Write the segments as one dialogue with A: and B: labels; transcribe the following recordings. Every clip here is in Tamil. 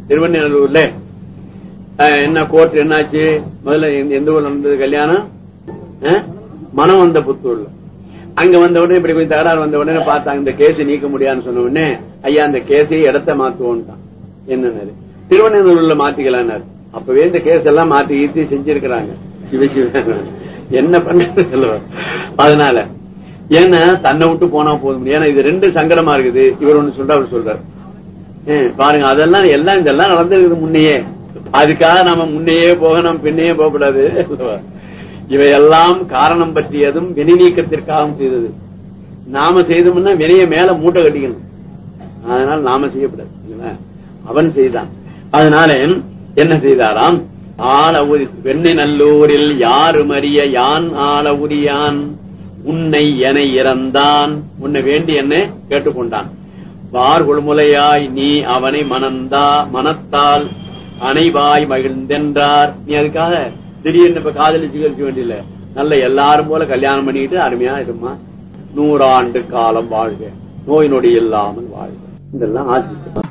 A: திருவண்ணூர்ல அஹ், என்ன கோர்ட் என்னாச்சு முதல்ல எந்த- எந்த ஊர்ல நடந்தது கல்யாணம் அஹ், மனம் வந்த புத்தூர்ல அங்க வந்த உடனே இப்படி கொஞ்சம் தகராறு வந்த உடனே பார்த்தாங்க இந்த கேஸ் நீக்க முடியாதுன்னு சொன்ன உடனே ஐயா அந்த கேஸை இடத்த மாத்துவோம்ட்டான் என்னன்னாரு திருவண்ணூர்ல மாத்திக்கலான்னாரு அப்பவே இந்த கேஸ் எல்லாம் மாத்தி ஈத்தி செஞ்சிருக்கிறாங்க சிவ சிவ என்ன பண்றது சொல்லுவா. அதனால ஏன்னா தன்னை விட்டு போனா போதும் ஏன்னா இது ரெண்டு சங்கடமா இருக்குது இவர் ஒண்ணு சொல்ற அவர் சொல்றாரு ஏன், பாருங்க அதெல்லாம் எல்லாம் இதெல்லாம் நடந்திருக்குது முன்னையே அதுக்காக நம்ம முன்னையே போகணும் பின்னையே போகக்கூடாது அல்லவா? இவையெல்லாம் காரணம் பற்றியதும் வினை நீக்கத்திற்காகவும் செய்தது நாம செய்தோம்னா வினைய மேல மூட்டை கட்டிக்கணும் அதனால நாம செய்யக்கூடாது இல்லைங்களா? அவன் செய்தான் அதனால என்ன செய்தாராம் ஆள உரி வெண்ணை நல்லூரில் யாரும் அறிய யான் ஆள உரியான் உன்னை என இறந்தான் உன்னை வேண்டி என்ன கேட்டுக்கொண்டான் வார் கொள்முலையாய் நீ அவனை மணந்தா மனத்தால் அணைவாய் மகிழ்ந்தென்றார் நீ அதுக்காக திடீர்னு இப்ப காதலிச்சு கழிக்க வேண்டியல நல்ல எல்லாரும் போல கல்யாணம் பண்ணிட்டு அருமையா இருமா நூறாண்டு காலம் வாழ்க நோய் நொடி இல்லாமல் வாழ்க இதெல்லாம் ஆசித்து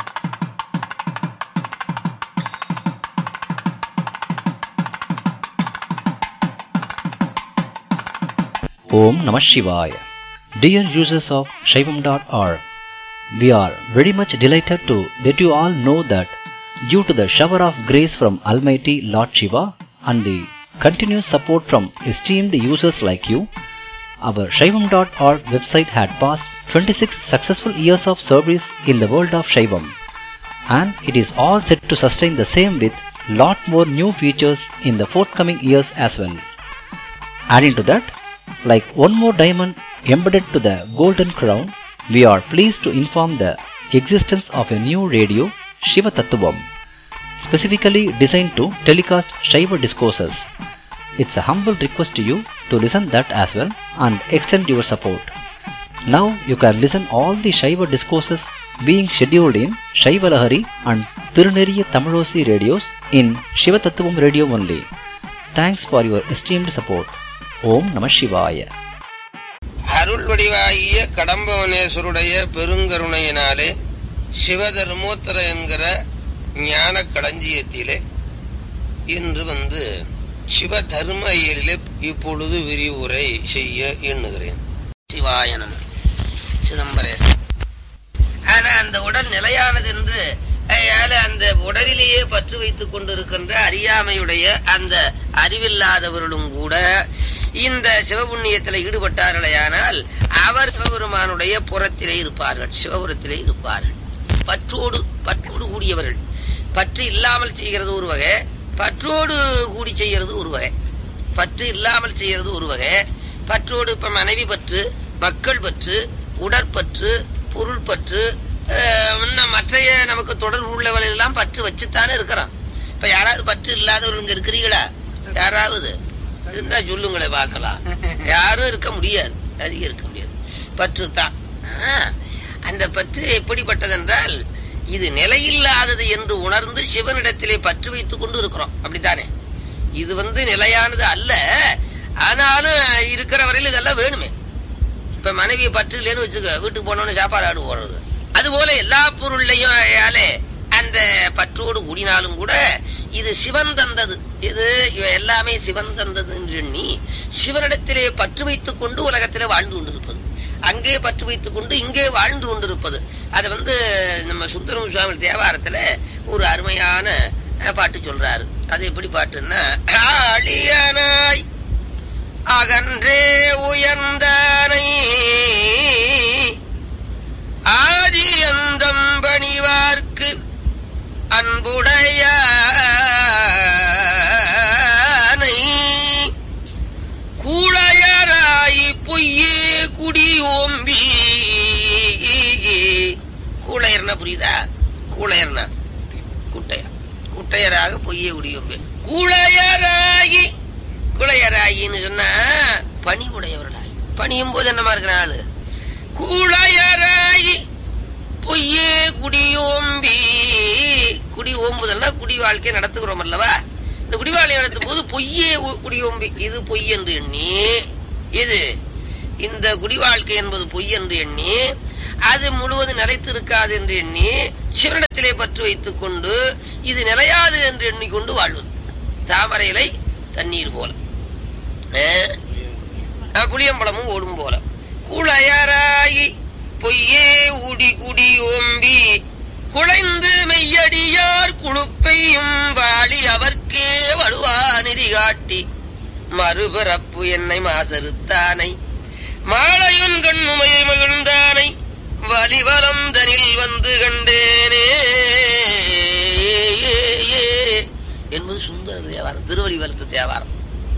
B: Om Namah Shivaya. Dear users of Shaivam.org, we are very much delighted to that you all know that due to the shower of grace from Almighty Lord Shiva and the continuous support from esteemed users like you, our Shaivam.org website had passed 26 successful years of service in the world of Shaivam and it is all set to sustain the same with lot more new features in the forthcoming years as well. Adding to that, like one more diamond embedded to the golden crown, we are pleased to inform the existence of a new radio, Shiva Tattvam, specifically designed to telecast Shiva discourses. It's a humble request to you to listen that as well and extend your support. Now you can listen all the Shiva discourses being scheduled in Shiva Lahari and Tiruneriya Tamilosi radios in Shiva Tattvam radio only. Thanks for your esteemed support. ஓம் நம சிவாய
C: அருள் வடிவாகிய கடம்பவனேஸ்வருடைய பெருங்கருணையினாலே சிவதர்மோத்தர என்கிற ஞான களஞ்சியத்திலே இன்று வந்து சிவ தர்ம இயலிலே இப்பொழுது விரிவுரை செய்ய எண்ணுகிறேன் சிவாயனம் சிதம்பரேசன் ஆனா அந்த உடல் நிலையானது என்று அயால அந்த உடலிலேயே பற்று வைத்துக் கொண்டிருக்கின்ற அறியாமையுடைய அந்த அறிவில்லாதவர்களும் கூட இந்த சிவபுண்ணியத்தில் ஈடுபட்டார்களேயானால் அவர் சிவபெருமானுடைய புறத்திலே இருப்பார்கள் சிவபுரத்திலே இருப்பார்கள் பற்றோடு பற்றோடு கூடியவர்கள் பற்று இல்லாமல் செய்கிறது ஒரு வகை பற்றோடு கூடி செய்கிறது ஒரு வகை பற்று இல்லாமல் செய்கிறது ஒரு வகை பற்றோடு இப்ப மனைவி பற்று மக்கள் பற்று உடற்பற்று பொருள் பற்று அஹ், இன்னும் மற்றைய நமக்கு தொடர்பு உள்ளவர்கள் எல்லாம் பற்று வச்சுத்தானே இருக்கிறோம் இப்ப யாராவது பற்று இல்லாதவர்கள் இங்க இருக்கிறீங்களா யாராவது இருந்தா சொல்லுங்களேன் பார்க்கலாம் யாரும் இருக்க முடியாது அதிகம் இருக்க முடியாது பற்று தான் ஆஹ், அந்த பற்று எப்படிப்பட்டது என்றால் இது நிலையில்லாதது என்று உணர்ந்து சிவனிடத்திலே பற்று வைத்துக் கொண்டு இருக்கிறோம் அப்படித்தானே இது வந்து நிலையானது அல்ல ஆனாலும் இருக்கிற வரையில் இதெல்லாம் வேணுமே இப்ப மனைவியை பற்று இல்லைன்னு வச்சுக்க வீட்டுக்கு போனோன்னு சாப்பாடு ஆடு போடுறது அதுபோல எல்லா பொருள்லையும் ஆயாலே அந்த பற்றோடு கூடினாலும் கூட இது சிவன் தந்தது இது இவ எல்லாமே சிவன் தந்தது என்று எண்ணி சிவனிடத்திலே பற்று வைத்துக் கொண்டு உலகத்திலே வாழ்ந்து கொண்டிருப்பது அங்கே பற்று வைத்துக் கொண்டு இங்கே வாழ்ந்து கொண்டிருப்பது அது வந்து நம்ம சுந்தரம் சுவாமி தேவாரத்துல ஒரு அருமையான அஹ், பாட்டு சொல்றாரு அது எப்படி பாட்டுன்னா ஆழியனாய் அகன்றே உயர்ந்தானை ஆதியந்தம் பணிவார்க்கு அன்புடையானை கூழையராய் பொய்யே குடி ஓம்பி கூழையர்னா புரியுதா கூழையர்னா குட்டையா குட்டையராக பொய்யே குடி ஓம்பி கூழையராகி குளையராயின்னு சொன்னா பணி உடையவர்களாய் பணியும் போது என்னமா இருக்கிற ஆளு கூழையராயி பொய்யே குடியோம்பி குடி ஓம்புதல்னா குடி வாழ்க்கை நடத்துகிறோம் அல்லவா இந்த குடி வாழ்க்கை நடத்தும் போது பொய்யே உ- குடியோம்பி இது பொய் என்று எண்ணி இது இந்த குடி வாழ்க்கை என்பது பொய் என்று எண்ணி அது முழுவதும் நிலைத்து இருக்காது என்று எண்ணி சிவனிடத்திலே பற்று வைத்துக் கொண்டு இது நிலையாது என்று எண்ணிக்கொண்டு வாழ்வது தாமரை இலை தண்ணீர் போல அஹ், அஹ், புளியம்பழமும் ஓடும் போல குளையராகி பொய்யே ஊடி குடி ஓம்பி குழைந்து மெய்யடியார் குழுப்பையும் வாழி அவர்க்கே வலுவா நெறி காட்டி மறுபிறப்பு என்னை மாசறுத்தானை மாலையுன் கண்ணுமையை மகிழ்ந்தானை வலிவலந்தனில் வந்து கண்டேனே என்பது சுந்தர தேவாரம் திருவடிவலத்து தேவாரம்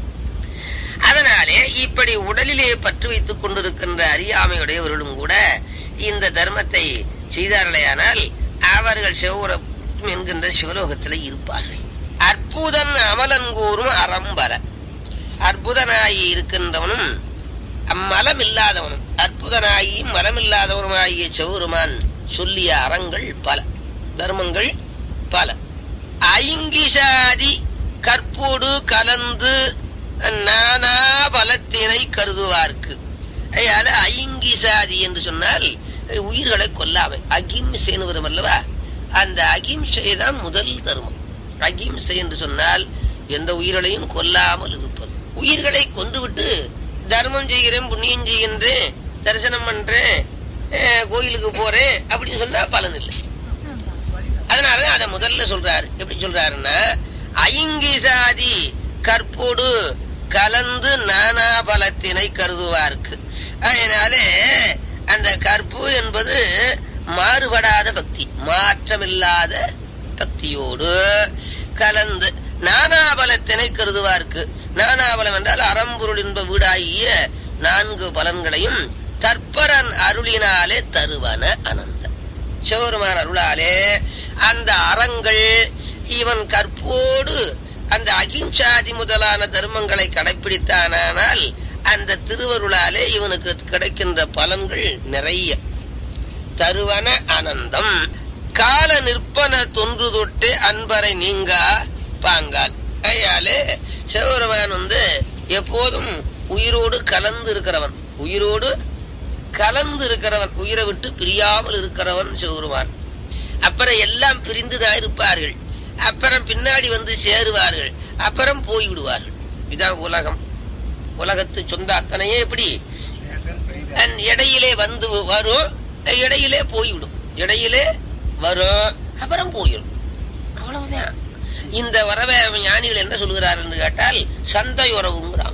C: அதனாலே இப்படி உடலிலே பற்று வைத்துக் கொண்டிருக்கின்ற அறியாமையுடையவர்களும் கூட இந்த தர்மத்தை செய்தார்களேயானால் அவர்கள் சிவபுரம் என்கின்ற சிவலோகத்தில் இருப்பார்கள் அற்புதன் அமலன் கூறும் அறம்பர அற்புதனாயி இருக்கின்றவனும் அம்மலம் இல்லாதவனும் அற்புதனாயும் மலமில்லாதவனுமாகிய சிவருமான் சொல்லிய அறங்கள் பல தர்மங்கள் பல ஐங்கிசாதி கற்போடு கலந்து நானா பலத்தினை கருதுவார்க்கு அதனால ஐங்கிசாதி என்று சொன்னால் உயிர்களை கொல்லாமை அகிம்சைன்னு வரும் அல்லவா அந்த அகிம்சை தான் முதல் தர்மம் அகிம்சை என்று சொன்னால் எந்த உயிர்களையும் கொல்லாமல் இருப்பது உயிர்களை கொன்றுவிட்டு தர்மம் செய்கிறேன் புண்ணியம் செய்கின்றேன் தரிசனம் பண்றேன் அஹ், கோயிலுக்கு போறேன் அப்படின்னு சொன்னா பலன் இல்லை அதனால அதை முதல்ல சொல்றாரு எப்படி சொல்றாருன்னா ஐங்கிசாதி கற்போடு கலந்து நானா பலத்தினை கருதுவார்க்கு அதனால அந்த கற்பு என்பது மாறுபடாத பக்தி மாற்றமில்லாத பக்தியோடு கலந்து நானாபலத்தினை கருதுவார்க்கு நானாபலம் என்றால் அறம்பொருள் என்ப வீடாகிய நான்கு பலன்களையும் தற்பரன் அருளினாலே தருவன அனந்த சிவருமான அருளாலே அந்த அறங்கள் இவன் கற்போடு அந்த அகிம்சாதி முதலான தர்மங்களை கடைபிடித்தானால் அந்த திருவருளாலே இவனுக்கு கிடைக்கின்ற பலன்கள் நிறைய தருவன ஆனந்தம் கால நிற்பன தொன்று தொட்டு அன்பரை நீங்கா பாங்கால் கையாலே சிவபெருமான் வந்து எப்போதும் உயிரோடு கலந்து இருக்கிறவன் உயிரோடு கலந்து இருக்கிறவன் உயிரை விட்டு பிரியாமல் இருக்கிறவன் சிவபெருமான் அப்புறம் எல்லாம் பிரிந்துதான் இருப்பார்கள் அப்புறம் பின்னாடி வந்து சேருவார்கள் அப்புறம் போய்விடுவார்கள் இதான் உலகம் உலகத்து சொந்த அத்தனையே எப்படி அந் இடையிலே வந்து வரும் இடையிலே போய்விடும் இடையிலே வரும் அப்புறம் போயிடும் அவ்வளவுதான் இந்த வரவை ஞானிகள் என்ன சொல்லுகிறார் என்று கேட்டால் சந்தை உறவுங்கிறாங்க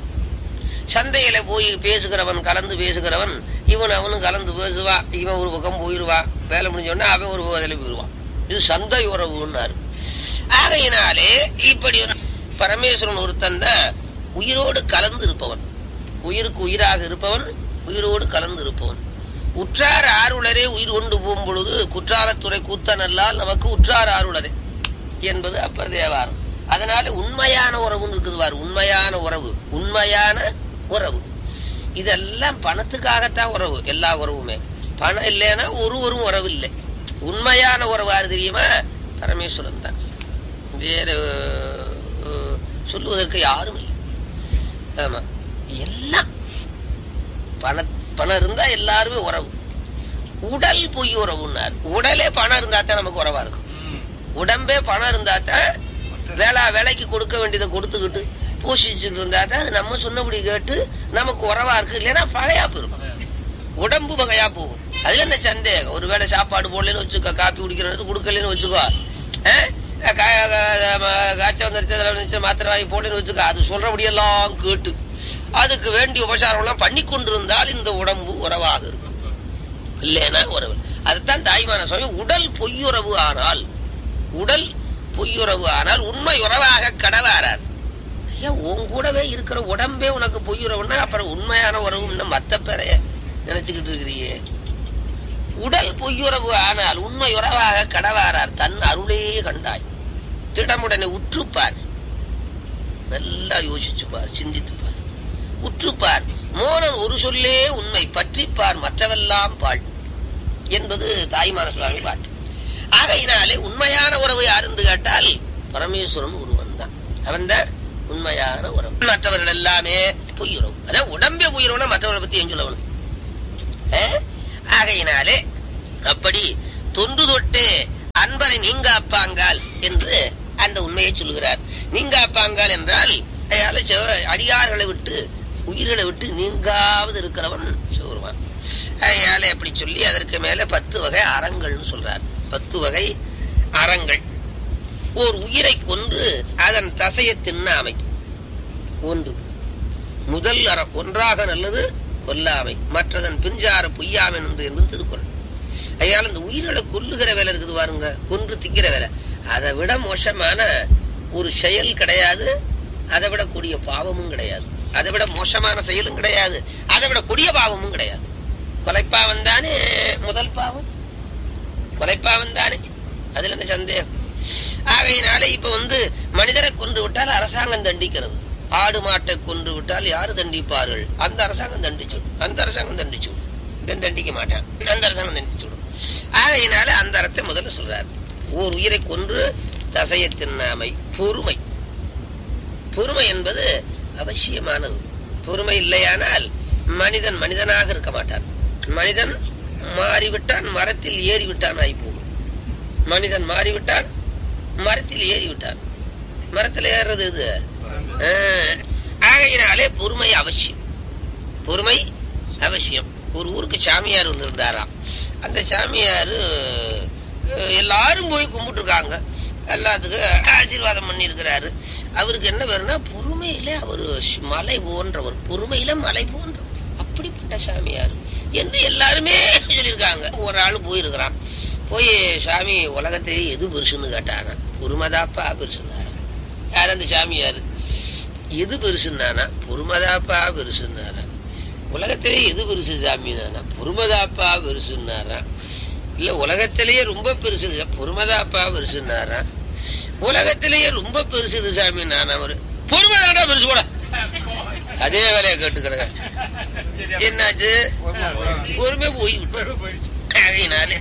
C: சந்தையில போய் பேசுகிறவன் கலந்து பேசுகிறவன் இவன் அவனும் கலந்து பேசுவான் இவன் ஒரு பக்கம் போயிடுவான் வேலை முடிஞ்ச உடனே அவன் ஒரு பக்கத்துல போயிடுவான் இது சந்தை உறவுன்னாரு ஆகையினாலே இப்படி பரமேஸ்வரன் ஒருத்தன் தான் உயிரோடு கலந்து இருப்பவன் உயிருக்கு உயிராக இருப்பவன் உயிரோடு கலந்து இருப்பவன் உற்றார் ஆருளரே உயிர் கொண்டு போகும் பொழுது குற்றாலத்துறை கூத்தனல்லால் நமக்கு உற்றார் ஆருளரே என்பது அப்பர் தேவாரம் அதனால உண்மையான உறவுன்னு இருக்குது பாரு உண்மையான உறவு உண்மையான உறவு இதெல்லாம் பணத்துக்காகத்தான் உறவு எல்லா உறவுமே பணம் இல்லைன்னா ஒருவரும் உறவு இல்லை உண்மையான உறவு யாரு தெரியுமா பரமேஸ்வரன் தான் வேற அஹ், சொல்லுவதற்கு யாரும் இல்லை ஆமா எல்லாம் பண பணம் இருந்தா எல்லாருமே உறவு உடல் பொய் உறவுன்னார் உடலே பணம் இருந்தா தான் நமக்கு உறவா இருக்கும் உடம்பே பணம் இருந்தா தான் வேளா வேலைக்கு கொடுக்க வேண்டியதை கொடுத்துக்கிட்டு பூசிச்சுட்டு இருந்தா தான் அது நம்ம சொன்னபடி கேட்டு நமக்கு உறவா இருக்கு இல்லைன்னா பகையா போயிருக்கும் உடம்பு பகையா போகும் அதுல என்ன சந்தேகம் ஒரு வேளை சாப்பாடு போடலன்னு வச்சுக்கோ காப்பி குடிக்கிறது கொடுக்கலன்னு வச்சுக்கோ அஹ்? கா- கா- ம- காய்ச்சல் வந்துருச்சு அதில் வந்துருச்சு மாத்திரை வாங்கி போடலன்னு வச்சுக்கோ அது சொல்றபடியெல்லாம் கேட்டு அதுக்கு வேண்டிய உபசாரம் எல்லாம் பண்ணி கொண்டிருந்தால் இந்த உடம்பு உறவாக இருக்கும் இல்லைன்னா உறவு அதுதான் தாய்மான சுவாமி உடல் பொய்யுறவு ஆனால் உடல் பொய்யுறவு ஆனால் உண்மை உறவாக கடவாரார் ஐயா உன் கூடவே இருக்கிற உடம்பே உனக்கு பொய்யுறவுன்னா அப்புறம் உண்மையான உறவுன்னு மத்த பேரை நினைச்சுக்கிட்டு இருக்கிறியே உடல் பொய்யுறவு ஆனால் உண்மை உறவாக கடவாரார் தன் அருளே கண்டாய் திடமுடனே உற்றுப்பார் நல்லா யோசிச்சுப்பார் சிந்தித்துப்பார் உற்றுப்பார் மோனம் ஒரு சொல்லே உண்மை பற்றிப்பார் மற்றவெல்லாம் பாழ் என்பது தாய்மான சுவாமி பாட்டு ஆகையினாலே உண்மையான உறவு யார் என்று கேட்டால் பரமேஸ்வரன் ஒருவன் தான் அவன் தான் உண்மையான உறவு மற்றவர்கள் எல்லாமே பொய்யுறவு அதான் உடம்பே பொய்யுறவுனா மற்றவர்களை பத்தி ஏன் சொல்லவனும் ஆகையினாலே அப்படி தொன்று தொட்டு அன்பரை நீங்காப்பாங்கால் என்று அந்த உண்மையை சொல்லுகிறார் நீங்காப்பாங்கால் என்றால் அயால சிவ- அடியார்களை விட்டு உயிர்களை விட்டு நீங்காவது இருக்கிறவன் சிவருமான் அயால அப்படி சொல்லி அதற்கு மேல பத்து வகை அறங்கள்னு சொல்றார் பத்து வகை அறங்கள் ஓர் உயிரை கொன்று அதன் தசையை தின்னாமை ஒன்று முதல் அறம் ஒன்றாக நல்லது கொல்லாமை மற்றதன் பிஞ்சார பொய்யாமை என்று என்பது திருக்குறள் ஐயால் இந்த உயிர்களை கொல்லுகிற வேலை இருக்குது பாருங்க கொன்று திக்கிற வேலை அதை விட மோசமான ஒரு செயல் கிடையாது அதை விட கொடிய பாவமும் கிடையாது அதை விட மோசமான செயலும் கிடையாது அதை விட கொடிய பாவமும் கிடையாது கொலைப்பாவம் தானே முதல் பாவம் கொலைப்பாவம் தானே அதுல என்ன சந்தேகம் ஆகையினால இப்ப வந்து மனிதரை கொன்று விட்டால் அரசாங்கம் தண்டிக்கிறது ஆடு மாட்டை கொன்று விட்டால் யாரு தண்டிப்பார்கள் அந்த அரசாங்கம் தண்டிச்சு விடும். அந்த அரசாங்கம் தண்டிச்சு விடும். இவன் தண்டிக்க மாட்டான் அந்த அரசாங்கம் தண்டிச்சு விடும் ஆகையினால அந்த அறத்தை முதல்ல சொல்றாரு ஓர் உயிரை கொன்று தசையை தின்னாமை பொறுமை பொறுமை என்பது அவசியமானது பொறுமை இல்லையானால் மனிதன் மனிதனாக இருக்க மாட்டான் மனிதன் மாறிவிட்டான் மரத்தில் ஏறிவிட்டான் ஆகி போகும் மனிதன் மாறிவிட்டான் மரத்தில் ஏறிவிட்டான் மரத்தில் ஏறுறது இது ஆஹ். ஆகையினாலே பொறுமை அவசியம் பொறுமை அவசியம் ஒரு ஊருக்கு சாமியார் வந்திருந்தாராம் அந்த சாமியார் எல்லாரும் போய் கும்பிட்டு இருக்காங்க எல்லாத்துக்கும் ஆசீர்வாதம் பண்ணி இருக்கிறாரு அவருக்கு என்ன வேணும்னா பொறுமையில அவர் மலை போன்றவர் பொறுமையில மலை போன்றவர் அப்படிப்பட்ட சாமியார் என்று எல்லாருமே சொல்லியிருக்காங்க ஒரு ஆள் போயிருக்கிறான் போய் சாமி உலகத்திலே எது பெருசுன்னு கேட்டானா பொறுமதாப்பா பெருசுன்னாரா யார் அந்த சாமியார் எது பெருசுன்னானா பொறுமதாப்பா பெருசுன்னாரா உலகத்திலே எது பெருசு சாமினானா பொறுமதாப்பா பெருசுன்னாரா இல்ல உலகத்திலேயே ரொம்ப பெருசு பொறுமதாப்பா பெருசுன்னாரா உலகத்திலேயே ரொம்ப பெருசு இது சாமி நான் அவரு பொறுமதாடா பெருசு கூட அதே வேலையை கேட்டுக்கிறேங்க என்னாச்சு பொறுமை போய் ஆகையினாலே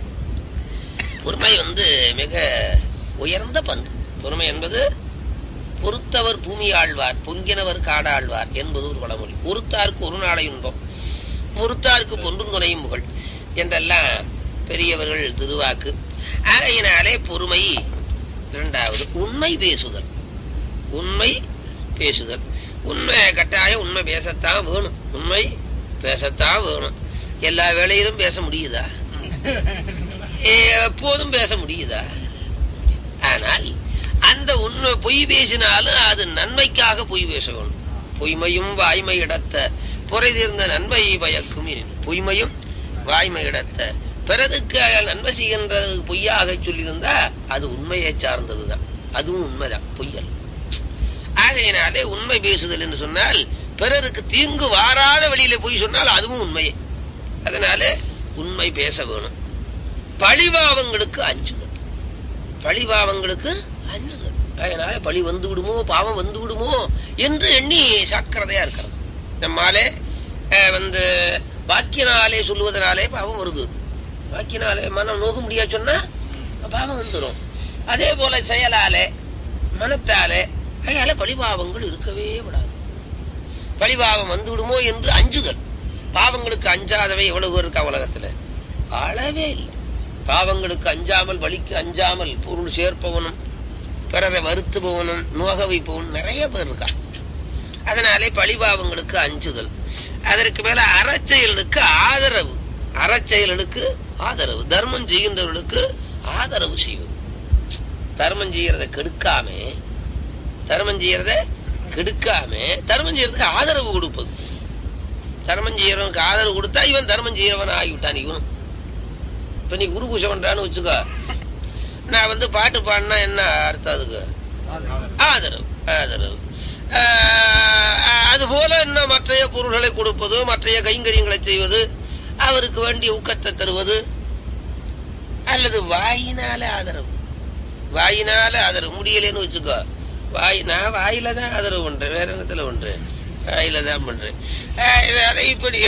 C: பொறுமை வந்து மிக உயர்ந்த பண்பு பொறுமை என்பது பொறுத்தவர் பூமி ஆழ்வார் பொங்கினவர் காடாழ்வார் என்பது ஒரு பழமொழி பொறுத்தாருக்கு ஒரு நாளை இன்பம் பொறுத்தாருக்கு பொன்றும் துணையும் புகழ் என்றெல்லாம் பெரியவர்கள் திருவாக்கு ஆகையினாலே பொறுமை இரண்டாவது உண்மை பேசுதல் உண்மை பேசுதல் உண்மை கட்டாயம் உண்மை பேசத்தான் வேணும் உண்மை பேசத்தான் வேணும் எல்லா வேளையிலும் பேச முடியுதா ஏ, எப்போதும் பேச முடியுதா ஆனால் அந்த உண்மை பொய் பேசினாலும் அது நன்மைக்காக பொய் பேச வேணும் பொய்மையும் வாய்மை இடத்த பொறை தீர்ந்த நன்மை பயக்கும் எனினும். பொய்மையும் வாய்மை இடத்த பிறதுக்கு அயால் நன்மை செய்கின்றது பொய்யாக சொல்லியிருந்தா அது உண்மையை சார்ந்ததுதான் அதுவும் உண்மைதான் பொய்யல் ஆகையினாலே உண்மை பேசுதல் என்று சொன்னால் பிறருக்கு தீங்கு வாராத வழியில பொய் சொன்னால் அதுவும் உண்மையே அதனால உண்மை பேச வேணும் பழிபாவங்களுக்கு அஞ்சுதல் பழிபாவங்களுக்கு அஞ்சுதல் அதனால பழி வந்து விடுமோ பாவம் வந்து விடுமோ என்று எண்ணி சாக்கிரதையா இருக்கிறது நம்மாலே அஹ், வந்து வாக்கினாலே சொல்லுவதனாலே பாவம் வருது வாக்கினாலே மனம் நோக முடியா சொன்னா பாவம் வந்துடும் அதே போல செயலாலே மனத்தாலே அதனால பழிபாவங்கள் இருக்கவே விடாது பழிபாவம் வந்து விடுமோ என்று அஞ்சுதல் பாவங்களுக்கு அஞ்சாதவை எவ்வளவு பேர் இருக்கா உலகத்துல அளவே இல்லை பாவங்களுக்கு அஞ்சாமல் வலிக்கு அஞ்சாமல் பொருள் சேர்ப்பவனும் பிறரை வருத்துபவனும் நோக வைப்பவனும் நிறைய பேர் இருக்கா அதனாலே பழிபாவங்களுக்கு அஞ்சுதல் அதற்கு மேல அறச்செயலுக்கு ஆதரவு அறச்செயல்களுக்கு ஆதரவு தர்மம் செய்கின்றவர்களுக்கு ஆதரவு செய்வது தர்மம் செய்யறத கெடுக்காம தர்மம் செய்யறத கெடுக்காம தர்மம் செய்யறதுக்கு ஆதரவு கொடுப்பது தர்மம் செய்யறவனுக்கு ஆதரவு கொடுத்தா இவன் தர்மம் செய்யறவன் ஆகிவிட்டான் இவனும் இப்ப நீ குரு பூஜை பண்றான்னு வச்சுக்கோ நான் வந்து பாட்டு பாடினா என்ன அர்த்தம் அதுக்கு ஆதரவு ஆதரவு ஆஹ் அது போல இன்னும் மற்றைய பொருள்களை கொடுப்பது மற்றைய கைங்கரியங்களை செய்வது அவருக்கு வேண்டிய ஊக்கத்தை தருவது அல்லது வாயினால ஆதரவு வாயினால ஆதரவு முடியலன்னு வச்சுக்கோ வாய் நான் வாயில தான் ஆதரவு பண்றேன் வேற இடத்துல பண்றேன் வாயில தான் பண்றேன் ஆஹ் வேற இப்படி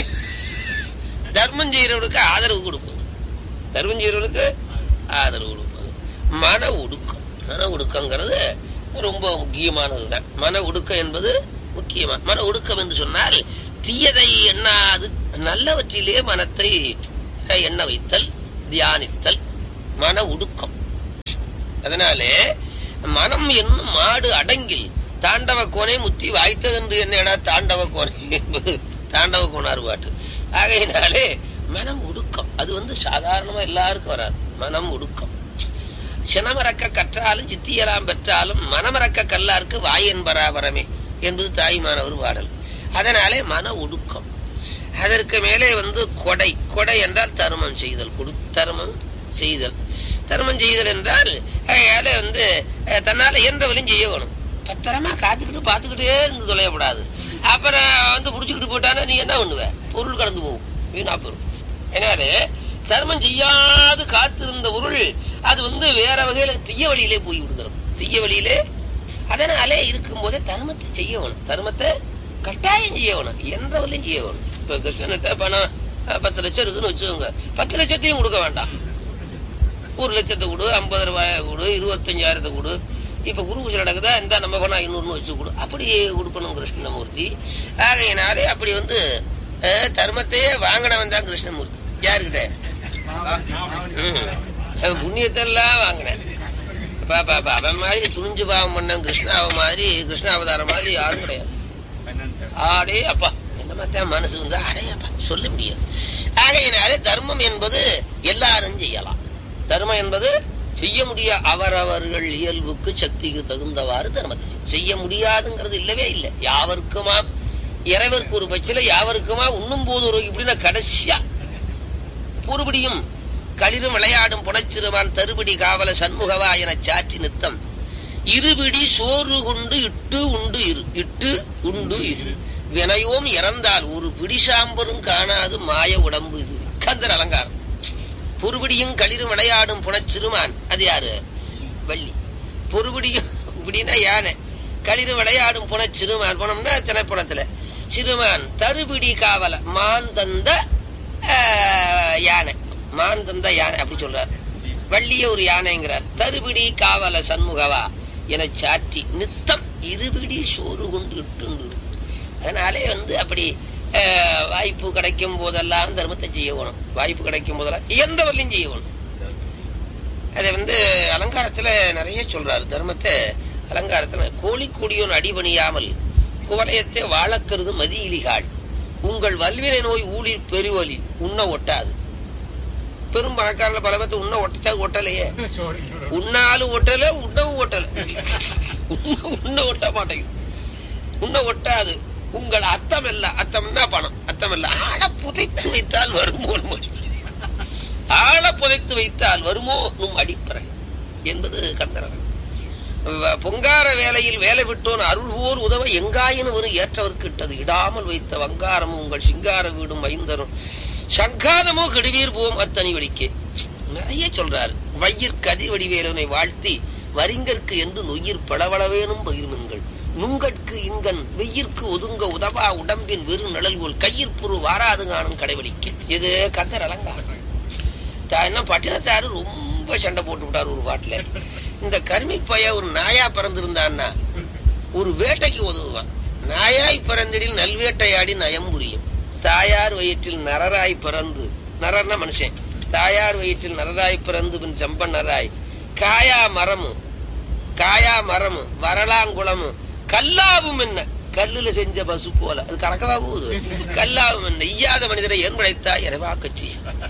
C: தர்மம் செய்யறவனுக்கு ஆதரவு கொடுப்பது தர்மம் செய்யறவனுக்கு ஆதரவு கொடுப்பது மன ஒடுக்கம் மன ஒடுக்கங்கிறது ரொம்ப முக்கியமானதுதான் மன ஒடுக்கம் என்பது முக்கியமா மன ஒடுக்கம் என்று சொன்னால் தீயதை எண்ணாது நல்லவற்றிலே மனத்தை அஹ், எண்ண வைத்தல் தியானித்தல் மன ஒடுக்கம் அதனாலே மனம் என்னும் மாடு அடங்கில் தாண்டவ கோனை முத்தி வாய்த்ததென்று என்னடா தாண்டவ கோனை என்பது தாண்டவ கோனார் பாட்டு ஆகையினாலே மனம் ஒடுக்கம் அது வந்து சாதாரணமா எல்லாருக்கும் வராது மனம் ஒடுக்கம் சினமறக்க கற்றாலும் சித்தியலாம் பெற்றாலும் மனமறக்க கல்லாருக்கு வாயன் பராபரமே என்பது தாய்மானவர் பாடல் அதனாலே மன ஒடுக்கம் அதற்கு மேலே வந்து கொடை கொடை என்றால் தருமம் செய்தல் கொடு தருமம் செய்தல் தர்மம் செய்தல் என்றால் அதால வந்து அஹ், தன்னால இயன்றவளையும் செய்ய வேணும் பத்திரமா காத்துக்கிட்டு பார்த்துக்கிட்டே இருந்து தொலையப்படாது அப்புறம் வந்து புடிச்சுக்கிட்டு போயிட்டானா நீ என்ன பண்ணுவ பொருள் கடந்து போகும் வீணா போகும் எனவே தர்மம் செய்யாது காத்திருந்த பொருள் அது வந்து வேற வகையில தீய வழியிலே போய் விடுகிறது தீய வழியிலே அதனாலே இருக்கும் போதே தர்மத்தை செய்ய வேணும் தர்மத்தை கட்டாயம் செய்ய வேணும் என்றவளையும் செய்ய வேணும் இப்ப கிருஷ்ணன்கிட்ட பணம் அஹ், பத்து லட்சம் இருக்குன்னு வச்சுக்கோங்க பத்து லட்சத்தையும் கொடுக்க வேண்டாம் ஒரு லட்சத்தை கொடு ஐம்பது ரூபாய கொடு இருபத்தஞ்சாயிரத்தை கொடு இப்ப குரு பூஜை நடக்குதா இந்த நம்ம பணம் ஐநூறுன்னு வச்சு கொடு அப்படி கொடுக்கணும் கிருஷ்ணமூர்த்தி ஆகையினாலே அப்படி வந்து அஹ், தர்மத்தையே வாங்கினவன் தான் கிருஷ்ணமூர்த்தி யாருக்கிட்ட ம். அவன் புண்ணியத்தை எல்லாம் வாங்கினேன் பாப்பா பாப்பா அவன் மாதிரி துணிஞ்சு பாவம் பண்ண கிருஷ்ணாவ மாதிரி கிருஷ்ண அவதாரம் மாதிரி யாரும் கிடையாது ஆடே அப்பா இந்த மாதிரி மனசு வந்து அடே அப்பா சொல்ல முடியும் ஆகையினாலே தர்மம் என்பது எல்லாரும் செய்யலாம் தர்மம் என்பது செய்ய முடிய அவரவர்கள் இயல்புக்கு சக்திக்கு தகுந்தவாறு தர்மத்தை செய்யும். செய்ய முடியாதுங்கிறது இல்லவே இல்லை யாவருக்குமா இறைவருக்கு ஒரு பட்சில யாவருக்குமா உண்ணும் போது ஒரு இப்படின்னா கடைசியா பூர்வடியும் களிரும் விளையாடும் புனச்சிறுவான் தருபடி காவல சண்முகவா என சாற்றி நித்தம் இருபிடி சோறு கொண்டு இட்டு உண்டு இரு இட்டு உண்டு இரு வினையோம் இறந்தால் ஒரு பிடி சாம்பரும் காணாது மாய உடம்பு இது கந்தர் அலங்காரம் பொறுபடியும் களிரும் விளையாடும் புனச்சிறுமான் அது யாரு வள்ளி பொறுபடியும் இப்படின்னா யானை களிரும் விளையாடும் புனச்சிறுமான் போனோம்னா திணைப்புணத்துல சிறுமான் தருபிடி காவல மான் தந்த ஆஹ், யானை மான் தந்த யானை அப்படி சொல்றார் வள்ளிய ஒரு யானைங்கிறார் தருபிடி காவல சண்முகவா என சாற்றி நித்தம் இருபிடி சோறு கொண்டு இட்டுண்டு அதனாலே வந்து அப்படி அஹ், வாய்ப்பு கிடைக்கும் போதெல்லாம் தர்மத்தை செய்யணும் வாய்ப்பு கிடைக்கும் போதெல்லாம் இயன்றவர்களையும் செய்யணும் அதை வந்து அலங்காரத்துல நிறைய சொல்றாரு தர்மத்தை அலங்காரத்துல கோழி கொடியோன் அடிபணியாமல் குவலயத்தை வாழக்கிறது மதியிலிகாள் உங்கள் வல்வினை நோய் ஊழிர் பெருவலி உண்ண ஒட்டாது பெரும் பணக்காரல பல பேர்த்து உண்ண ஒட்டச்சா ஒட்டலையே உண்ணாலும் ஒட்டல உண்ணவும் ஒட்டல உண்ண- உண்ண ஒட்ட மாட்டேங்குது உண்ண ஒட்டாது உங்கள் அத்தம் இல்ல அத்தம்னா பணம் அத்தம் இல்ல ஆழ புதைத்து வைத்தால் வருமோ மொழி ஆழ புதைத்து வைத்தால் வருமோ நும் அடிப்பறை என்பது கந்தரன் வ- பொங்கார வேலையில் வேலை விட்டோன் அருள்வோர் உதவ எங்காயினும் ஒரு ஏற்றவர்க்கு இட்டது இடாமல் வைத்த வங்காரமும் உங்கள் சிங்கார வீடும் வைந்தரும் சங்காதமோ கெடுவீர் போம் அத்தனி வடிக்கே நிறைய சொல்றாரு வையிற் கதிர் வடிவேலனை வாழ்த்தி வரிங்கற்கு என்று நொய்யிற் பளவளவேனும் பகிர்மன்கள் நுங்கட்கு இங்கன் வெய்யிற்கு ஒதுங்க உதவா உடம்பின் வெறு நிழல் போல் கையிற்புரு வாராது காணும் கடைபிடிக்க இது கந்தர் அலங்காரம் தா- என்ன பட்டினத்தாரு ரொம்ப சண்டை போட்டு விட்டாரு ஒரு பாட்டுல இந்த கருமி பைய ஒரு நாயா பிறந்திருந்தான்னா ஒரு வேட்டைக்கு உதவுவான் நாயாய் பிறந்திடில் நல்வேட்டையாடி நயம் புரியும் தாயார் வயிற்றில் நரராய் பிறந்து நரர்னா மனுஷன் தாயார் வயிற்றில் நரராய் பிறந்து பின் செம்பன்னராய் காயா மரமும் காயா மரமும் வரலாங்குளமும் கல்லாவும் என்ன கல்லுல செஞ்ச பசு போல அது கறக்கவா போகுது கல்லாவும் என்ன ஈயாத மனிதரை ஏன் படைத்தா இறைவா கட்சி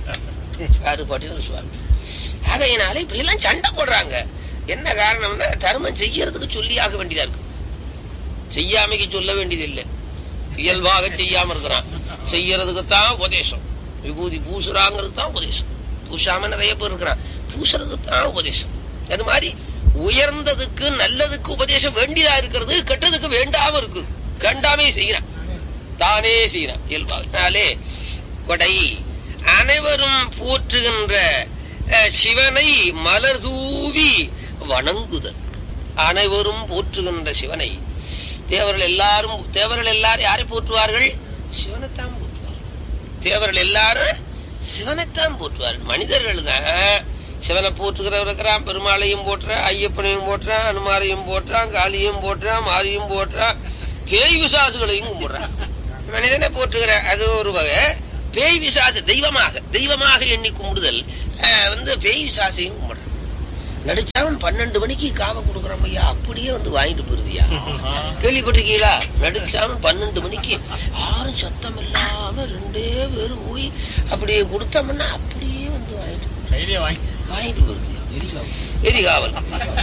C: யாரு பாட்டின சுவாமி ஆகையினால இப்படி எல்லாம் சண்டை போடுறாங்க என்ன காரணம்னா தர்மம் செய்யறதுக்கு சொல்லி ஆக வேண்டியதா இருக்கு செய்யாமைக்கு சொல்ல வேண்டியது இல்லை இயல்பாக செய்யாம இருக்கிறான் செய்யறதுக்கு தான் உபதேசம் விபூதி பூசுறாங்கிறது தான் உபதேசம் பூசாம நிறைய பேர் இருக்கிறான் பூசுறதுக்கு தான் உபதேசம் அது மாதிரி உயர்ந்ததுக்கு நல்லதுக்கு உபதேசம் வேண்டியதா இருக்கிறது கெட்டதுக்கு வேண்டாம இருக்கு கண்டாமே செய்யறான் தானே செய்யறான் இயல்பாகனாலே கொடை அனைவரும் போற்றுகின்ற அஹ், சிவனை மலர் தூவி வணங்குதல் அனைவரும் போற்றுகின்ற சிவனை தேவர்கள் எல்லாரும் தேவர்கள் எல்லாரும் யாரை போற்றுவார்கள் சிவனைத்தான் போற்றுவார்கள் தேவர்கள் எல்லாரும் சிவனைத்தான் போற்றுவார்கள் மனிதர்கள் தான் சிவனை போற்றுகிறவர் இருக்கிறான் பெருமாளையும் போட்டுறான் ஐயப்பனையும் போட்டுறான் அனுமாரையும் போட்டுறான் காளியும் போட்டுறான் மாரியும் போட்டுறான் பேய் விசாசுகளையும் கும்பிடுறான் மனிதனை போற்றுகிற அது ஒரு வகை பேய் விசாச தெய்வமாக தெய்வமாக எண்ணி கும்பிடுதல் அஹ், வந்து பேய் சாசையும் கும்பிடுறான் நடிச்சாவன் பன்னெண்டு மணிக்கு காவை கொடுக்குறோம் ஐயா அப்படியே வந்து வாங்கிட்டு போயிருதியா கேள்விப்பட்டிருக்கீங்களா நடிச்சாவன் பன்னெண்டு மணிக்கு யாரும் சத்தம் இல்லாம ரெண்டே பேரும் போய் அப்படியே கொடுத்தோம்னா அப்படியே வந்து வாங்கிட்டு வாங்கிட்டு போயிருதியா எரிகாவல்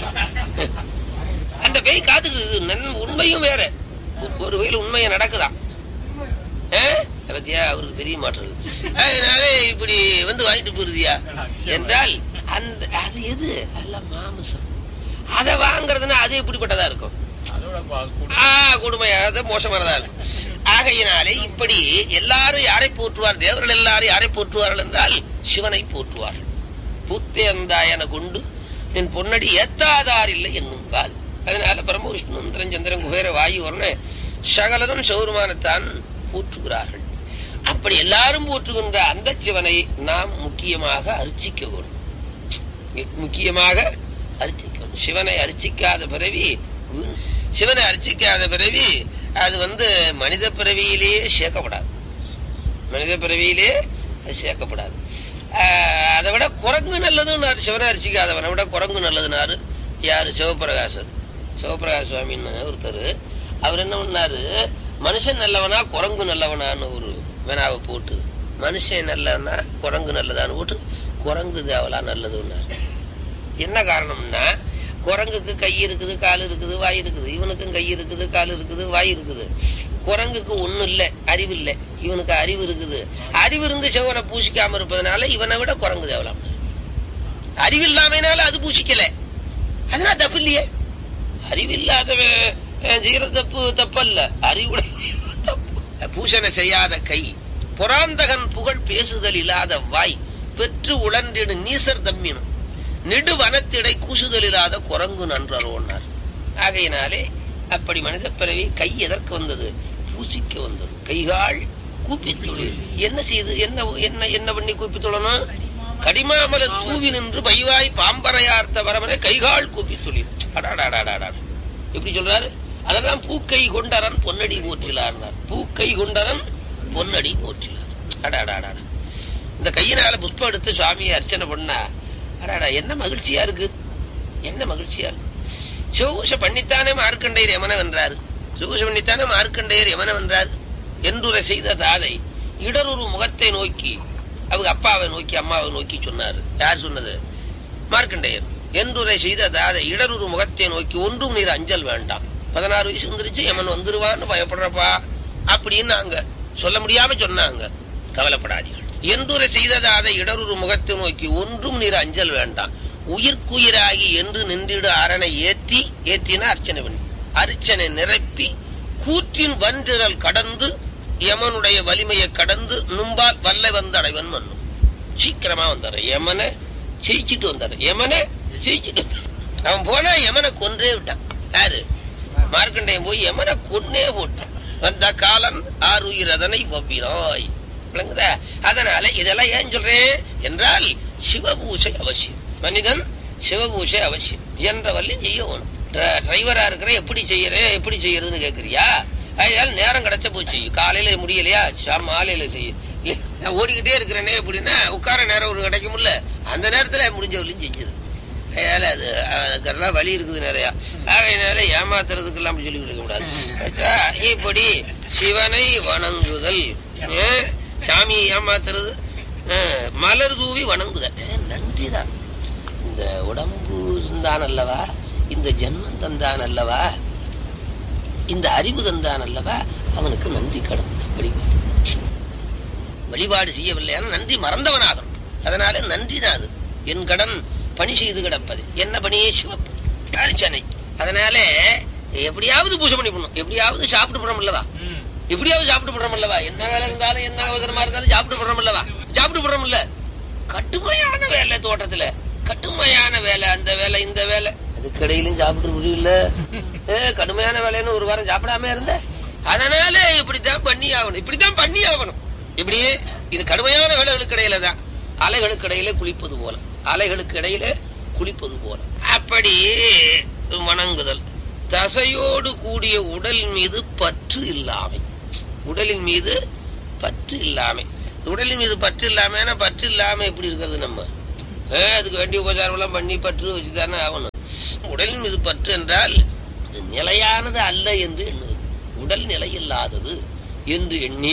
C: அந்த பேய் காத்துக்கிறது நன் உண்மையும் வேற ஒரு வகையில் உண்மையை நடக்குதான் ஆ? அதை பத்தியா அவருக்கு தெரிய மாட்டேங்குது அதனால இப்படி வந்து வாங்கிட்டு போயிருதியா என்றால் அந்த அது எது அல்ல மாமிசம் அதை வாங்குறதுன்னா அது எப்படிப்பட்டதா இருக்கும் ஆ, கொடுமையானது மோசமானதா இருக்கும் ஆகையினாலே இப்படி எல்லாரும் யாரை போற்றுவார் தேவர்கள் எல்லாரும் யாரை போற்றுவார்கள் என்றால் சிவனை போற்றுவார்கள் பூத்தேந்தாயன கொண்டு என் பொன்னடி ஏத்தாதார் இல்லை என்னுங்கால் அதனால பிரம்ம விஷ்ணு இந்திரன் சந்திரன் குபேர வாயு வரன சகலரும் சௌருமானத்தான் போற்றுகிறார்கள் அப்படி எல்லாரும் போற்றுகின்ற அந்த சிவனை நாம் முக்கியமாக அர்ச்சிக்க வேண்டும் முக்கியமாக அர்ச்சிக்கணும் சிவனை அர்ச்சிக்காத பிறவி வீண். சிவனை அர்ச்சிக்காத பிறவி அது வந்து மனித பிறவியிலேயே சேர்க்கப்படாது மனித பிறவியிலே அது சேர்க்கப்படாது ஆஹ், அதை விட குரங்கு நல்லதுன்னாரு சிவனை அரிசிக்காதவனை விட குரங்கு நல்லதுனாரு யாரு சிவபிரகாசர் சிவபிரகாச சுவாமின்னு ஒருத்தர் அவர் என்ன பண்ணாரு மனுஷன் நல்லவனா குரங்கு நல்லவனான்னு ஒரு வினாவை போட்டு மனுஷன் நல்லவனா குரங்கு நல்லதான்னு போட்டு குரங்கு தேவலா நல்லதுன்னாரு என்ன காரணம்னா குரங்குக்கு கை இருக்குது கால் இருக்குது வாய் இருக்குது இவனுக்கும் கை இருக்குது கால் இருக்குது வாய் இருக்குது குரங்குக்கு ஒண்ணும் இல்ல அறிவு இல்ல இவனுக்கு அறிவு இருக்குது அறிவு இருந்து செவனை பூசிக்காம இருப்பதனால இவனை விட குரங்கு தேவலாம் அறிவு இல்லாமைனால அது பூசிக்கல அதனால தப்பு இல்லையே அறிவு இல்லாதவன் அஹ், செய்யற தப்பு தப்பல்ல அறிவுடைய தப்பு பூஷணை செய்யாத கை புறாந்தகன் புகழ் பேசுதல் இல்லாத வாய் பெற்று உழன்றிடு நீசர் தம்மினும் நெடு வனத்திடை கூசுதல் இல்லாத குரங்கு நன்றரோன்னார் ஆகையினாலே அப்படி மனித பிறவி கை எதற்கு வந்தது பூசிக்க வந்தது கைகால் கூப்பி தொழில் என்ன செய்து என்ன என்ன என்ன பண்ணி கூப்பி தொழணும் கடிமாமலர் தூவி நின்று பைவாய் பாம்பரையார்த்த வரவனை கைகால் கூப்பி தொழில் அடாடாடாடாடா எப்படி சொல்றாரு அதெல்லாம் பூக்கை கொண்டரன் பொன்னடி போற்றிலார்னார் பூக்கை கொண்டரன் பொன்னடி போற்றிலார் அடாடாடா இந்த கையினால புஷ்பம் எடுத்து சுவாமியை அர்ச்சனை பண்ணா அடாடா என்ன மகிழ்ச்சியா இருக்கு என்ன மகிழ்ச்சியா இருக்கு சிவகூஷ பண்ணித்தானே மார்க்கண்டையர் யமன வென்றார் சிவகூஷ பண்ணித்தானே மார்க்கண்டையர் யமன வென்றார் என்றுரை செய்த தாதை இடரொரு முகத்தை நோக்கி அவங்க அப்பாவை நோக்கி அம்மாவை நோக்கி சொன்னார் யார் சொன்னது மார்க்கண்டையர் என்றுரை செய்த தாதை இடரொரு முகத்தை நோக்கி ஒன்றும் நீர் அஞ்சல் வேண்டாம் பதினாறு வயசு வந்துருச்சு யமன் வந்துருவான்னு பயப்படுறப்பா அப்படின்னு நாங்க சொல்ல முடியாம சொன்னாங்க கவலைப்படாதீர்கள் என்றுரை செய்ததாதை இடரொரு முகத்தை நோக்கி ஒன்றும் நீர் அஞ்சல் வேண்டாம் உயிர்க்குயிராகி என்று நின்றிடு அரணை ஏத்தி ஏத்தினா அர்ச்சனை பண்ணி அர்ச்சனை நிரப்பி கூற்றின் வன்றிரல் கடந்து யமனுடைய வலிமையை கடந்து நும்பால் வல்லை வந்து அடைவன் மன்னும் சீக்கிரமா வந்தாரு யமனை ஜெயிச்சிட்டு வந்தாரு யமனை ஜெயிச்சிட்டு வந்தாரு அவன் போனா யமனை கொன்றே விட்டான் யாரு மார்க்கண்டேயன் போய் யமனை கொன்னே போட்டான் வந்த காலன் ஆறுயிர் அதனை வவ்வினாய் விளங்குதா அதனால இதெல்லாம் ஏன் சொல்றேன் என்றால் சிவபூசை அவசியம் மனிதன் சிவபூசை அவசியம் என்ற வள்ளி செய்யணும் டிரைவரா இருக்கிற எப்படி செய்யறேன் எப்படி செய்யறதுன்னு கேக்குறியா அதனால நேரம் கிடைச்ச போச்சு காலையில முடியலையா சார் மாலையில செய்ய இல்ல, நான் ஓடிக்கிட்டே இருக்கிறேனே அப்படின்னா உட்கார நேரம் ஒரு கிடைக்கும்ல அந்த நேரத்துல முடிஞ்ச வரையும் செஞ்சிரு அதனால அது அதுக்கெல்லாம் வழி இருக்குது நிறைய ஆகையினால ஏமாத்துறதுக்கு எல்லாம் அப்படி சொல்லி கொடுக்க கூடாது ஆச்சா, இப்படி சிவனை வணங்குதல் அஹ், சாமியை ஏமாத்துறது அஹ், மலர் தூவி வணங்குதல் அஹ், நன்றிதான் இந்த உடம்பு தந்தான் அல்லவா இந்த ஜென்மம் தந்தான் அல்லவா இந்த அறிவு தந்தான் அல்லவா அவனுக்கு நன்றி கடன் வழிபாடு வழிபாடு செய்யவில்லையான நன்றி மறந்தவனாகணும் அதனால நன்றி தான் அது என் கடன் பணி செய்து கிடப்பது என்ன பணியே சிவப்பு அர்ச்சனை அதனால எப்படியாவது பூஜை பண்ணி பண்ணணும் எப்படியாவது சாப்பிட்டு போறோம் அல்லவா எப்படியாவது சாப்பிட்டு போடுறோம் அல்லவா என்ன வேலை இருந்தாலும் என்ன அவசரமா இருந்தாலும் சாப்பிட்டு போடுறோம் அல்லவா சாப்பிட்டு போடுறோம் இல்ல கட்டுமையான வேலை தோட்டத்துல கட்டுமையான வேலை அந்த வேலை இந்த வேலை அதுக்கு இடையிலும் சாப்பிட்டு முடியல ஏ, கடுமையான வேலைன்னு ஒரு வாரம் சாப்பிடாம இருந்த அதனால இப்படித்தான் பண்ணி ஆகணும் இப்படித்தான் பண்ணி ஆகணும் இப்படி இது கடுமையான வேலைகளுக்கு இடையில தான் அலைகளுக்கு இடையில குளிப்பது போல அலைகளுக்கு இடையில குளிப்பது போல அப்படி வணங்குதல் தசையோடு கூடிய உடல் மீது பற்று இல்லாமை உடலின் மீது பற்று இல்லாமை உடலின் மீது பற்று இல்லாம பற்று இல்லாம எப்படி இருக்கிறது நம்ம அஹ், அதுக்கு வேண்டிய உபச்சாரம் எல்லாம் பண்ணி பற்று வச்சுதானே ஆகணும் உடலின் மீது பற்று என்றால் இது நிலையானது அல்ல என்று எண்ணுவது உடல் நிலையில்லாதது என்று எண்ணி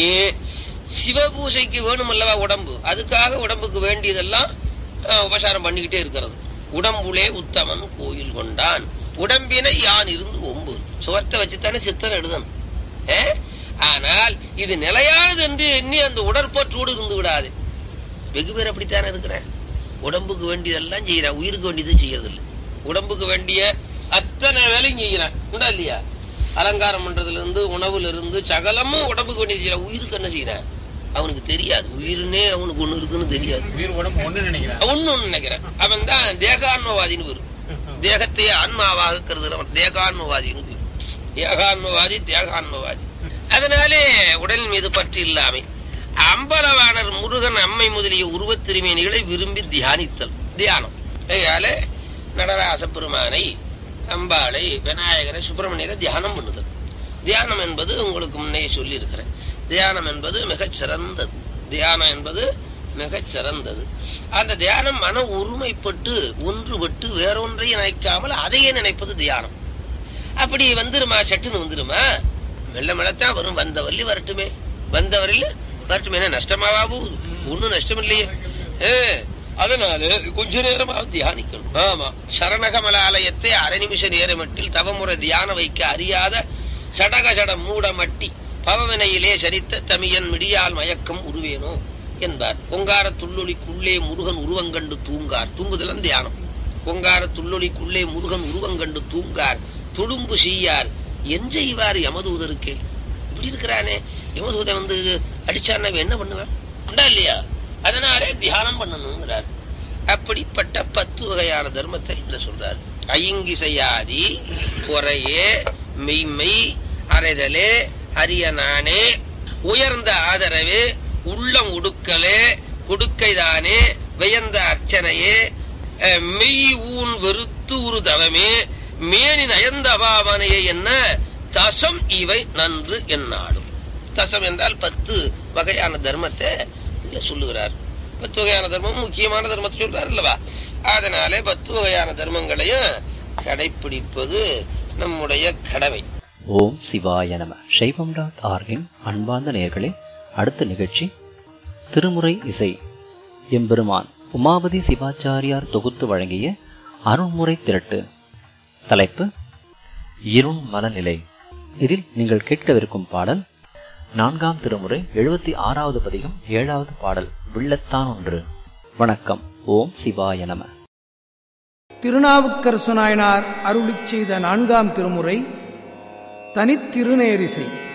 C: சிவபூசைக்கு வேணும் அல்லவா உடம்பு அதுக்காக உடம்புக்கு வேண்டியதெல்லாம் அஹ், உபசாரம் பண்ணிக்கிட்டே இருக்கிறது உடம்புலே உத்தமன் கோயில் கொண்டான் உடம்பினை யான் இருந்து ஒம்பு சுவர்த்தை வச்சுத்தானே சித்தன் எழுதணும் ஏ? ஆனால் இது நிலையானது என்று எண்ணி அந்த உடற்பற்றோடு இருந்து விடாது வெகு பேர் அப்படித்தானே இருக்கிறேன் உடம்புக்கு வேண்டியதெல்லாம் செய்யறேன் உயிருக்கு வேண்டியது செய்யறதில்லை உடம்புக்கு வேண்டிய அத்தனை வேலையும் செய்யறேன் உண்டா இல்லையா அலங்காரம் பண்றதுல இருந்து உணவுல இருந்து சகலமும் உடம்புக்கு வேண்டியது செய்யறேன் உயிருக்கு என்ன செய்யறேன் அவனுக்கு தெரியாது உயிர்னே அவனுக்கு ஒண்ணு இருக்குன்னு தெரியாது
D: உயிர் உடம்பு ஒண்ணு நினைக்கிறேன்
C: ஒண்ணு ஒண்ணு நினைக்கிறேன் அவன் தான் தேகான்மவாதின்னு வரும் தேகத்தையே ஆன்மாவாக கருதுகிறவன் தேகான்மவாதின்னு பேரு. ஏகான்மவாதி தேகான்மவாதி அதனாலே உடல் மீது பற்று இல்லாமை அம்பலவாணர் முருகன் அம்மை முதலிய உருவத் திருமேனிகளை விரும்பி தியானித்தல் தியானம் அதனால நடராச பெருமானை அம்பாளை விநாயகரை சுப்பிரமணியரை தியானம் பண்ணுதல் தியானம் என்பது உங்களுக்கு முன்னே சொல்லி இருக்கிறேன் தியானம் என்பது மிகச் சிறந்தது தியானம் என்பது மிகச் சிறந்தது அந்த தியானம் மன ஒருமைப்பட்டு ஒன்றுபட்டு வேறொன்றை நினைக்காமல் அதையே நினைப்பது தியானம் அப்படி வந்துருமா சட்டுன்னு வந்துருமா மெல்ல மெல்லத்தான் வரும் வந்த வள்ளி வரட்டுமே வந்தவரில் வரட்டுமே என்ன நஷ்டமாவா போகுது ஒண்ணும் நஷ்டம் இல்லையே ஏ, அதனால கொஞ்ச நேரமாவது தியானிக்கணும் ஆமா சரணகமல ஆலயத்தை அரை நிமிஷ நேரமட்டில் தவமுறை தியான வைக்க அறியாத சடக சட மூட மட்டி பவவினையிலே சரித்த தமியன் மிடியால் மயக்கம் உருவேனோ என்பார் பொங்கார துள்ளொலிக்குள்ளே முருகன் உருவங்கண்டு தூங்கார் தூங்குதலும் தியானம் பொங்கார துள்ளொலிக்குள்ளே முருகன் உருவங்கண்டு தூங்கார் துடும்பு செய்யார் என் செய்வார் யமதூதருக்கே இப்படி இருக்கிறானே யமதூதன் வந்து அடிச்சான்னா இவன் என்ன பண்ணுவேன் உண்டா இல்லையா அதனாலே தியானம் பண்ணணுங்கிறார் அப்படிப்பட்ட பத்து வகையான தர்மத்தை இதுல சொல்றாரு ஐங்கிசையாதி பொறையே மெய்மை அறைதலே அரியனானே உயர்ந்த ஆதரவே உள்ளம் உடுக்கலே கொடுக்கைதானே வியந்த அர்ச்சனையே அஹ், மெய் ஊன் வெறுத்து உரு தவமே மேனி நயந்த அபாவனையே என்ன தசம் இவை நன்று என்னாடும் தசம் என்றால் பத்து வகையான தர்மத்தை இதுல சொல்லுகிறார் பத்து வகையான தர்மம் முக்கியமான தர்மத்தை சொல்றார் அல்லவா அதனாலே பத்து வகையான தர்மங்களையும் கடைபிடிப்பது நம்முடைய கடமை
B: ஓம் சிவாய நம சைவம் டாட் ஆர்கின் அன்பார்ந்த நேயர்களே அடுத்த நிகழ்ச்சி திருமுறை இசை எம்பெருமான் உமாபதி சிவாச்சாரியார் தொகுத்து வழங்கிய அருண்முறை திரட்டு தலைப்பு இருண் மனநிலை இதில் நீங்கள் கேட்கவிருக்கும் பாடல் நான்காம் திருமுறை எழுபத்தி ஆறாவது பதிகம் ஏழாவது பாடல் வில்லத்தான் ஒன்று வணக்கம் ஓம் சிவாய நம
E: திருநாவுக்கரசு நாயனார் அருளிச் செய்த நான்காம் திருமுறை தனித்திருநேரிசை